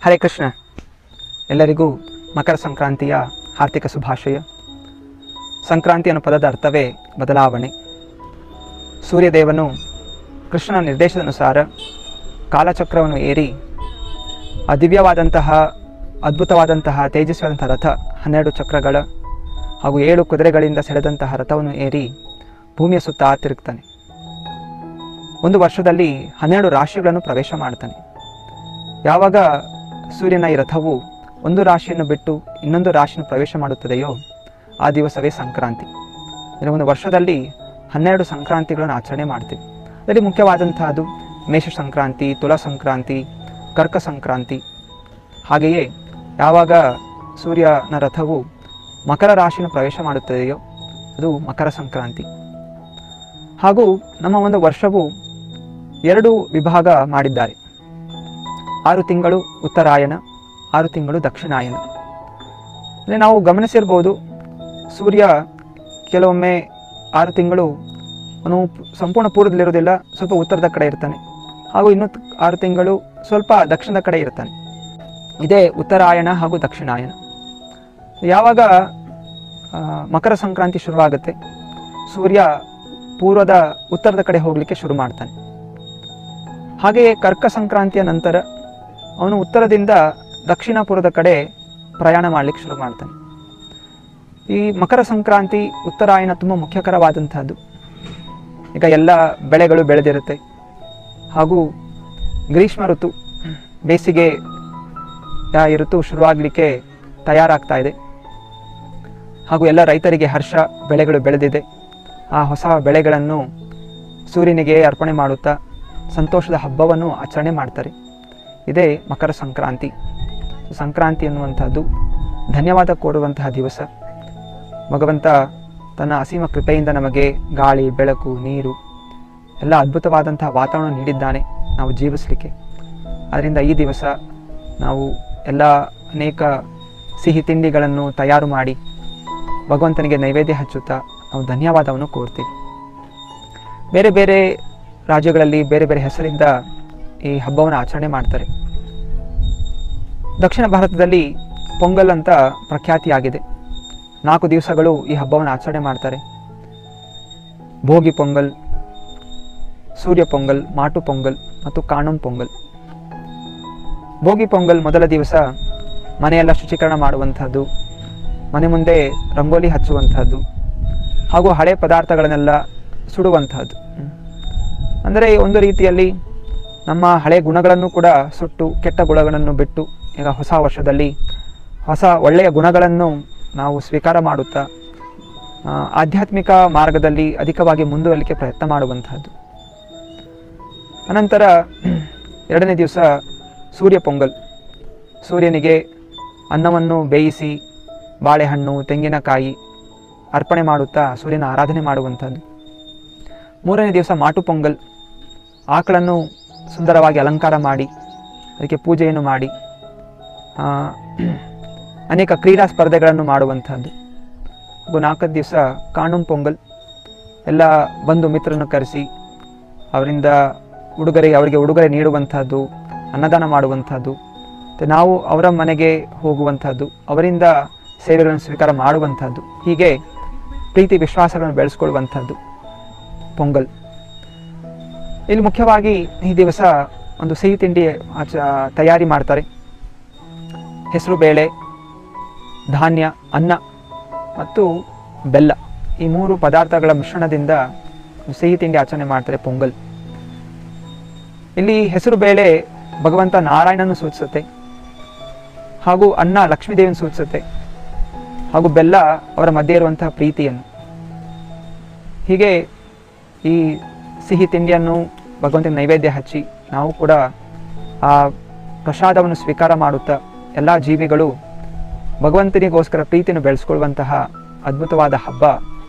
ಹರೇ ಕೃಷ್ಣ ಎಲ್ಲರಿಗೂ ಮಕರ ಸಂಕ್ರಾಂತಿಯ ಹಾರ್ದಿಕ ಶುಭಾಶಯ ಸಂಕ್ರಾಂತಿ ಅನ್ನೋ ಪದದ ಅರ್ಥವೇ ಬದಲಾವಣೆ ಸೂರ್ಯದೇವನು ಕೃಷ್ಣನ ನಿರ್ದೇಶದನುಸಾರ ಕಾಲಚಕ್ರವನ್ನು ಏರಿ ಆ ದಿವ್ಯವಾದಂತಹ ಅದ್ಭುತವಾದಂತಹ ತೇಜಸ್ವಿಯಾದಂತಹ ರಥ ಹನ್ನೆರಡು ಚಕ್ರಗಳ ಹಾಗೂ ಏಳು ಕುದುರೆಗಳಿಂದ ಸೆಳೆದಂತಹ ರಥವನ್ನು ಏರಿ ಭೂಮಿಯ ಸುತ್ತ ತಿರುಗ್ತಾನೆ ಒಂದು ವರ್ಷದಲ್ಲಿ ಹನ್ನೆರಡು ರಾಶಿಗಳನ್ನು ಪ್ರವೇಶ ಮಾಡ್ತಾನೆ ಯಾವಾಗ ಸೂರ್ಯನ ಈ ರಥವು ಒಂದು ರಾಶಿಯನ್ನು ಬಿಟ್ಟು ಇನ್ನೊಂದು ರಾಶಿಯನ್ನು ಪ್ರವೇಶ ಮಾಡುತ್ತದೆಯೋ ಆ ದಿವಸವೇ ಸಂಕ್ರಾಂತಿ ಅಂದರೆ ಒಂದು ವರ್ಷದಲ್ಲಿ ಹನ್ನೆರಡು ಸಂಕ್ರಾಂತಿಗಳನ್ನು ಆಚರಣೆ ಮಾಡ್ತೀವಿ ಅದರಲ್ಲಿ ಮುಖ್ಯವಾದಂತಹದ್ದು ಮೇಷ ಸಂಕ್ರಾಂತಿ ತುಲಾ ಸಂಕ್ರಾಂತಿ ಕರ್ಕ ಸಂಕ್ರಾಂತಿ ಹಾಗೆಯೇ ಯಾವಾಗ ಸೂರ್ಯನ ರಥವು ಮಕರ ರಾಶಿಯನ್ನು ಪ್ರವೇಶ ಮಾಡುತ್ತದೆಯೋ ಅದು ಮಕರ ಸಂಕ್ರಾಂತಿ ಹಾಗೂ ನಮ್ಮ ಒಂದು ವರ್ಷವು ಎರಡು ವಿಭಾಗ ಮಾಡಿದ್ದಾರೆ ಆರು ತಿಂಗಳು ಉತ್ತರಾಯಣ ಆರು ತಿಂಗಳು ದಕ್ಷಿಣಾಯನ ಅಂದರೆ ನಾವು ಗಮನಿಸಿರ್ಬೋದು ಸೂರ್ಯ ಕೆಲವೊಮ್ಮೆ ಆರು ತಿಂಗಳು ಅವನು ಸಂಪೂರ್ಣ ಪೂರ್ವದಲ್ಲಿರೋದಿಲ್ಲ ಸ್ವಲ್ಪ ಉತ್ತರದ ಕಡೆ ಇರ್ತಾನೆ ಹಾಗೂ ಇನ್ನು ತ್- ಆರು ತಿಂಗಳು ಸ್ವಲ್ಪ ದಕ್ಷಿಣದ ಕಡೆ ಇರ್ತಾನೆ ಇದೇ ಉತ್ತರಾಯಣ ಹಾಗೂ ದಕ್ಷಿಣಾಯನ ಯಾವಾಗ ಆ, ಮಕರ ಸಂಕ್ರಾಂತಿ ಶುರುವಾಗುತ್ತೆ ಸೂರ್ಯ ಪೂರ್ವದ ಉತ್ತರದ ಕಡೆ ಹೋಗಲಿಕ್ಕೆ ಶುರು ಮಾಡ್ತಾನೆ ಹಾಗೆಯೇ ಕರ್ಕ ಸಂಕ್ರಾಂತಿಯ ನಂತರ ಅವನು ಉತ್ತರದಿಂದ ದಕ್ಷಿಣ ಪೂರ್ವದ ಕಡೆ ಪ್ರಯಾಣ ಮಾಡಲಿಕ್ಕೆ ಶುರು ಮಾಡ್ತಾನೆ ಈ ಮಕರ ಸಂಕ್ರಾಂತಿ ಉತ್ತರಾಯಣ ತುಂಬ ಮುಖ್ಯಕರವಾದಂತಹದ್ದು ಈಗ ಎಲ್ಲ ಬೆಳೆಗಳು ಬೆಳೆದಿರುತ್ತೆ ಹಾಗೂ ಗ್ರೀಷ್ಮ ಋತು ಬೇಸಿಗೆ ಆ, ಈ ಋತು ಶುರುವಾಗಲಿಕ್ಕೆ ತಯಾರಾಗ್ತಾ ಇದೆ ಹಾಗೂ ಎಲ್ಲ ರೈತರಿಗೆ ಹರ್ಷ ಬೆಳೆಗಳು ಬೆಳೆದಿದೆ ಆ ಹೊಸ ಬೆಳೆಗಳನ್ನು ಸೂರ್ಯನಿಗೆ ಅರ್ಪಣೆ ಮಾಡುತ್ತಾ ಸಂತೋಷದ ಹಬ್ಬವನ್ನು ಆಚರಣೆ ಮಾಡ್ತಾರೆ ಇದೇ ಮಕರ ಸಂಕ್ರಾಂತಿ ಸಂಕ್ರಾಂತಿ ಅನ್ನುವಂಥದ್ದು ಧನ್ಯವಾದ ಕೊಡುವಂತಹ ದಿವಸ ಭಗವಂತ ತನ್ನ ಅಸೀಮ ಕೃಪೆಯಿಂದ ನಮಗೆ ಗಾಳಿ ಬೆಳಕು ನೀರು ಎಲ್ಲ ಅದ್ಭುತವಾದಂತಹ ವಾತಾವರಣ ನೀಡಿದ್ದಾನೆ ನಾವು ಜೀವಿಸಲಿಕ್ಕೆ ಅದರಿಂದ ಈ ದಿವಸ ನಾವು ಎಲ್ಲ ಅನೇಕ ಸಿಹಿ ತಿಂಡಿಗಳನ್ನು ತಯಾರು ಮಾಡಿ ಭಗವಂತನಿಗೆ ನೈವೇದ್ಯ ಹಚ್ಚುತ್ತಾ ನಾವು ಧನ್ಯವಾದವನ್ನು ಕೋರ್ತೀವಿ ಬೇರೆ ಬೇರೆ ರಾಜ್ಯಗಳಲ್ಲಿ ಬೇರೆ ಬೇರೆ ಹೆಸರಿಂದ ಈ ಹಬ್ಬವನ್ನು ಆಚರಣೆ ಮಾಡ್ತಾರೆ ದಕ್ಷಿಣ ಭಾರತದಲ್ಲಿ ಪೊಂಗಲ್ ಅಂತ ಪ್ರಖ್ಯಾತಿಯಾಗಿದೆ ನಾಲ್ಕು ದಿವಸಗಳು ಈ ಹಬ್ಬವನ್ನು ಆಚರಣೆ ಮಾಡ್ತಾರೆ ಭೋಗಿ ಪೊಂಗಲ್ ಸೂರ್ಯ ಪೊಂಗಲ್ ಮಾಟು ಪೊಂಗಲ್ ಮತ್ತು ಕಾಣಂ ಪೊಂಗಲ್ ಭೋಗಿ ಪೊಂಗಲ್ ಮೊದಲ ದಿವಸ ಮನೆಯೆಲ್ಲ ಶುಚೀಕರಣ ಮಾಡುವಂಥದ್ದು ಮನೆ ಮುಂದೆ ರಂಗೋಲಿ ಹಚ್ಚುವಂಥದ್ದು ಹಾಗೂ ಹಳೆ ಪದಾರ್ಥಗಳನ್ನೆಲ್ಲ ಸುಡುವಂತಹದ್ದು ಹ್ಮ್. ಅಂದರೆ ಒಂದು ರೀತಿಯಲ್ಲಿ ನಮ್ಮ ಹಳೆ ಗುಣಗಳನ್ನು ಕೂಡ ಸುಟ್ಟು ಕೆಟ್ಟ ಗುಣಗಳನ್ನು ಬಿಟ್ಟು ಈಗ ಹೊಸ ವರ್ಷದಲ್ಲಿ ಹೊಸ ಒಳ್ಳೆಯ ಗುಣಗಳನ್ನು ನಾವು ಸ್ವೀಕಾರ ಮಾಡುತ್ತಾ ಆ, ಆಧ್ಯಾತ್ಮಿಕ ಮಾರ್ಗದಲ್ಲಿ ಅಧಿಕವಾಗಿ ಮುಂದುವರಲಿಕ್ಕೆ ಪ್ರಯತ್ನ ಮಾಡುವಂತಹದ್ದು ಅನಂತರ ಎರಡನೇ ದಿವಸ ಸೂರ್ಯ ಪೊಂಗಲ್ ಸೂರ್ಯನಿಗೆ ಅನ್ನವನ್ನು ಬೇಯಿಸಿ ಬಾಳೆಹಣ್ಣು ತೆಂಗಿನಕಾಯಿ ಅರ್ಪಣೆ ಮಾಡುತ್ತಾ ಸೂರ್ಯನ ಆರಾಧನೆ ಮಾಡುವಂಥದ್ದು ಮೂರನೇ ದಿವಸ ಮಾಟು ಪೊಂಗಲ್ ಆಕಳನ್ನು ಸುಂದರವಾಗಿ ಅಲಂಕಾರ ಮಾಡಿ ಅದಕ್ಕೆ ಪೂಜೆಯನ್ನು ಮಾಡಿ ಆ, ಅನೇಕ ಕ್ರೀಡಾ ಸ್ಪರ್ಧೆಗಳನ್ನು ಮಾಡುವಂಥದ್ದು ಹಾಗೂ ನಾಲ್ಕನೇ ದಿವಸ ಕಾಣುಂ ಪೊಂಗಲ್ ಎಲ್ಲ ಬಂಧು ಮಿತ್ರರನ್ನು ಕರೆಸಿ ಅವರಿಂದ ಉಡುಗೊರೆ ಅವರಿಗೆ ಉಡುಗೊರೆ ನೀಡುವಂಥದ್ದು ಅನ್ನದಾನ ಮಾಡುವಂಥದ್ದು ಮತ್ತು ನಾವು ಅವರ ಮನೆಗೆ ಹೋಗುವಂಥದ್ದು ಅವರಿಂದ ಸೇವೆಗಳನ್ನು ಸ್ವೀಕಾರ ಮಾಡುವಂಥದ್ದು ಹೀಗೆ ಪ್ರೀತಿ ವಿಶ್ವಾಸಗಳನ್ನು ಬೆಳೆಸ್ಕೊಳ್ಳುವಂಥದ್ದು ಪೊಂಗಲ್ ಇಲ್ಲಿ ಮುಖ್ಯವಾಗಿ ಈ ದಿವಸ ಒಂದು ಸಿಹಿ ತಿಂಡಿ ಆಚ ತಯಾರಿ ಮಾಡ್ತಾರೆ ಹೆಸರು ಬೇಳೆ ಧಾನ್ಯ ಅನ್ನ ಮತ್ತು ಬೆಲ್ಲ ಈ ಮೂರು ಪದಾರ್ಥಗಳ ಮಿಶ್ರಣದಿಂದ ಒಂದು ಸಿಹಿ ತಿಂಡಿ ಆಚರಣೆ ಮಾಡ್ತಾರೆ ಪೊಂಗಲ್ ಇಲ್ಲಿ ಹೆಸರು ಬೇಳೆ ಭಗವಂತ ನಾರಾಯಣನ ಸೂಚಿಸುತ್ತೆ ಹಾಗೂ ಅನ್ನ ಲಕ್ಷ್ಮೀದೇವಿಯನ್ನು ಸೂಚಿಸುತ್ತೆ ಹಾಗೂ ಬೆಲ್ಲ ಅವರ ಮಧ್ಯೆ ಇರುವಂತಹ ಪ್ರೀತಿಯನ್ನು ಹೀಗೆ ಈ ಸಿಹಿ ತಿಂಡಿಯನ್ನು ಭಗವಂತನ ನೈವೇದ್ಯ ಹಚ್ಚಿ ನಾವು ಕೂಡ ಆ ಪ್ರಸಾದವನ್ನು ಸ್ವೀಕಾರ ಮಾಡುತ್ತಾ ಎಲ್ಲ ಜೀವಿಗಳು ಭಗವಂತನಿಗೋಸ್ಕರ ಪ್ರೀತಿಯನ್ನು ಬೆಳೆಸ್ಕೊಳ್ಳುವಂತಹ ಅದ್ಭುತವಾದ ಹಬ್ಬ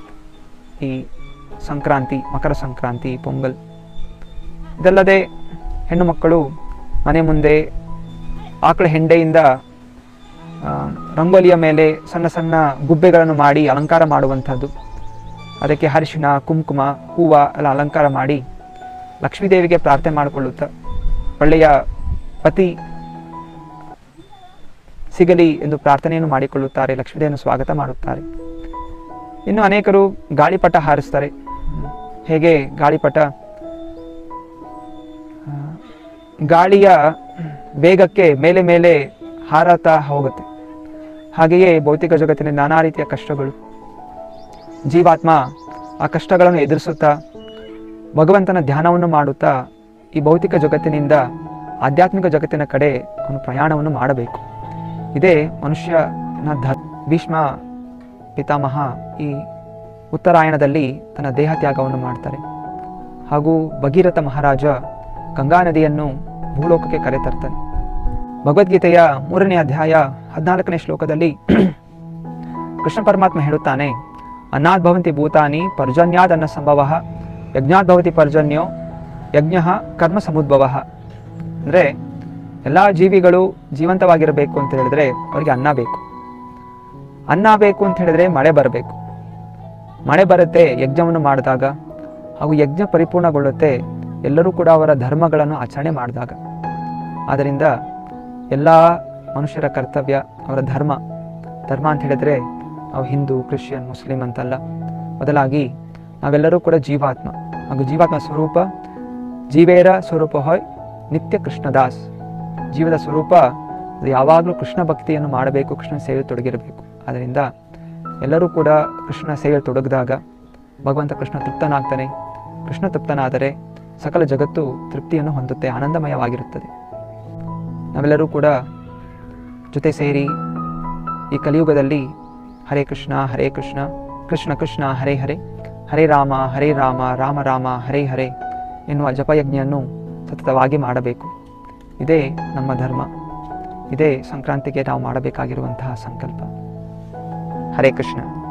ಈ ಸಂಕ್ರಾಂತಿ ಮಕರ ಸಂಕ್ರಾಂತಿ ಪೊಂಗಲ್ ಇದಲ್ಲದೆ ಹೆಣ್ಣು ಮಕ್ಕಳು ಮನೆ ಮುಂದೆ ಆಕಳ ಹೆಂಡೆಯಿಂದ ಆ, ರಂಗೋಲಿಯ ಮೇಲೆ ಸಣ್ಣ ಸಣ್ಣ ಗುಬ್ಬೆಗಳನ್ನು ಮಾಡಿ ಅಲಂಕಾರ ಮಾಡುವಂಥದ್ದು ಅದಕ್ಕೆ ಅರಿಶಿಣ ಕುಂಕುಮ ಹೂವ ಎಲ್ಲ ಅಲಂಕಾರ ಮಾಡಿ ಲಕ್ಷ್ಮೀದೇವಿಗೆ ಪ್ರಾರ್ಥನೆ ಮಾಡಿಕೊಳ್ಳುತ್ತಾ ಒಳ್ಳೆಯ ಪತಿ ಸಿಗಲಿ ಎಂದು ಪ್ರಾರ್ಥನೆಯನ್ನು ಮಾಡಿಕೊಳ್ಳುತ್ತಾರೆ ಲಕ್ಷ್ಮೀದೇವಿಯನ್ನು ಸ್ವಾಗತ ಮಾಡುತ್ತಾರೆ ಇನ್ನು ಅನೇಕರು ಗಾಳಿಪಟ ಹಾರಿಸ್ತಾರೆ ಹೇಗೆ ಗಾಳಿಪಟ ಆ, ಗಾಳಿಯ ವೇಗಕ್ಕೆ ಮೇಲೆ ಮೇಲೆ ಹಾರತಾ ಹೋಗುತ್ತೆ ಹಾಗೆಯೇ ಭೌತಿಕ ಜಗತ್ತಿನ ನಾನಾ ರೀತಿಯ ಕಷ್ಟಗಳು ಜೀವಾತ್ಮ ಆ ಕಷ್ಟಗಳನ್ನು ಎದುರಿಸುತ್ತಾ ಭಗವಂತನ ಧ್ಯಾನವನ್ನು ಮಾಡುತ್ತಾ ಈ ಭೌತಿಕ ಜಗತ್ತಿನಿಂದ ಆಧ್ಯಾತ್ಮಿಕ ಜಗತ್ತಿನ ಕಡೆ ಅವನು ಪ್ರಯಾಣವನ್ನು ಮಾಡಬೇಕು ಇದೇ ಮನುಷ್ಯನ ಧ ಭೀಷ್ಮ ಪಿತಾಮಹ ಈ ಉತ್ತರಾಯಣದಲ್ಲಿ ತನ್ನ ದೇಹ ತ್ಯಾಗವನ್ನು ಮಾಡ್ತಾರೆ ಹಾಗೂ ಭಗೀರಥ ಮಹಾರಾಜ ಗಂಗಾ ನದಿಯನ್ನು ಭೂಲೋಕಕ್ಕೆ ಕರೆತರ್ತಾನೆ ಭಗವದ್ಗೀತೆಯ ಮೂರನೇ ಅಧ್ಯಾಯ ಹದಿನಾಲ್ಕನೇ ಶ್ಲೋಕದಲ್ಲಿ ಕೃಷ್ಣ ಪರಮಾತ್ಮ ಹೇಳುತ್ತಾನೆ ಅನ್ನಾದ್ ಭವಂತಿ ಭೂತಾನಿ ಪರ್ಜನ್ಯಾದ್ ಅನ್ನ ಸಂಭವ ಯಜ್ಞಾದ್ ಭವತಿ ಪರ್ಜನ್ಯೋ ಯಜ್ಞ ಕರ್ಮ ಸಮುದ್ಭವ ಅಂದರೆ ಎಲ್ಲ ಜೀವಿಗಳು ಜೀವಂತವಾಗಿರಬೇಕು ಅಂತ ಹೇಳಿದ್ರೆ ಅವರಿಗೆ ಅನ್ನ ಬೇಕು ಅನ್ನ ಬೇಕು ಅಂತ ಹೇಳಿದ್ರೆ ಮಳೆ ಬರಬೇಕು ಮಳೆ ಬರುತ್ತೆ ಯಜ್ಞವನ್ನು ಮಾಡಿದಾಗ ಹಾಗೂ ಯಜ್ಞ ಪರಿಪೂರ್ಣಗೊಳ್ಳುತ್ತೆ ಎಲ್ಲರೂ ಕೂಡ ಅವರ ಧರ್ಮಗಳನ್ನು ಆಚರಣೆ ಮಾಡಿದಾಗ ಆದ್ದರಿಂದ ಎಲ್ಲ ಮನುಷ್ಯರ ಕರ್ತವ್ಯ ಅವರ ಧರ್ಮ ಧರ್ಮ ಅಂತ ಹೇಳಿದ್ರೆ ನಾವು ಹಿಂದೂ ಕ್ರಿಶ್ಚಿಯನ್ ಮುಸ್ಲಿಂ ಅಂತಲ್ಲ ಬದಲಾಗಿ ನಾವೆಲ್ಲರೂ ಕೂಡ ಜೀವಾತ್ಮ ಹಾಗೂ ಜೀವಾತ್ಮ ಸ್ವರೂಪ ಜೀವೇರ ಸ್ವರೂಪ ಹೊಯ್ ನಿತ್ಯ ಕೃಷ್ಣದಾಸ್ ಜೀವದ ಸ್ವರೂಪ ಅದು ಯಾವಾಗಲೂ ಕೃಷ್ಣ ಭಕ್ತಿಯನ್ನು ಮಾಡಬೇಕು ಕೃಷ್ಣ ಸೇವೆ ತೊಡಗಿರಬೇಕು ಆದ್ದರಿಂದ ಎಲ್ಲರೂ ಕೂಡ ಕೃಷ್ಣ ಸೇವೆ ತೊಡಗಿದಾಗ ಭಗವಂತ ಕೃಷ್ಣ ತೃಪ್ತನಾಗ್ತಾನೆ ಕೃಷ್ಣ ತೃಪ್ತನಾದರೆ ಸಕಲ ಜಗತ್ತು ತೃಪ್ತಿಯನ್ನು ಹೊಂದುತ್ತೆ ಆನಂದಮಯವಾಗಿರುತ್ತದೆ ನಾವೆಲ್ಲರೂ ಕೂಡ ಜೊತೆ ಸೇರಿ ಈ ಕಲಿಯುಗದಲ್ಲಿ ಹರೇ ಕೃಷ್ಣ ಹರೇ ಕೃಷ್ಣ ಕೃಷ್ಣ ಕೃಷ್ಣ ಹರೇ ಹರೇ ಹರೇ ರಾಮ ಹರೇ ರಾಮ ರಾಮ ರಾಮ ಹರೇ ಹರೇ ಎನ್ನುವ ಜಪಯಜ್ಞೆಯನ್ನು ಸತತವಾಗಿ ಮಾಡಬೇಕು ಇದೇ ನಮ್ಮ ಧರ್ಮ ಇದೇ ಸಂಕ್ರಾಂತಿಗೆ ನಾವು ಮಾಡಬೇಕಾಗಿರುವಂತಹ ಸಂಕಲ್ಪ ಹರೇ ಕೃಷ್ಣ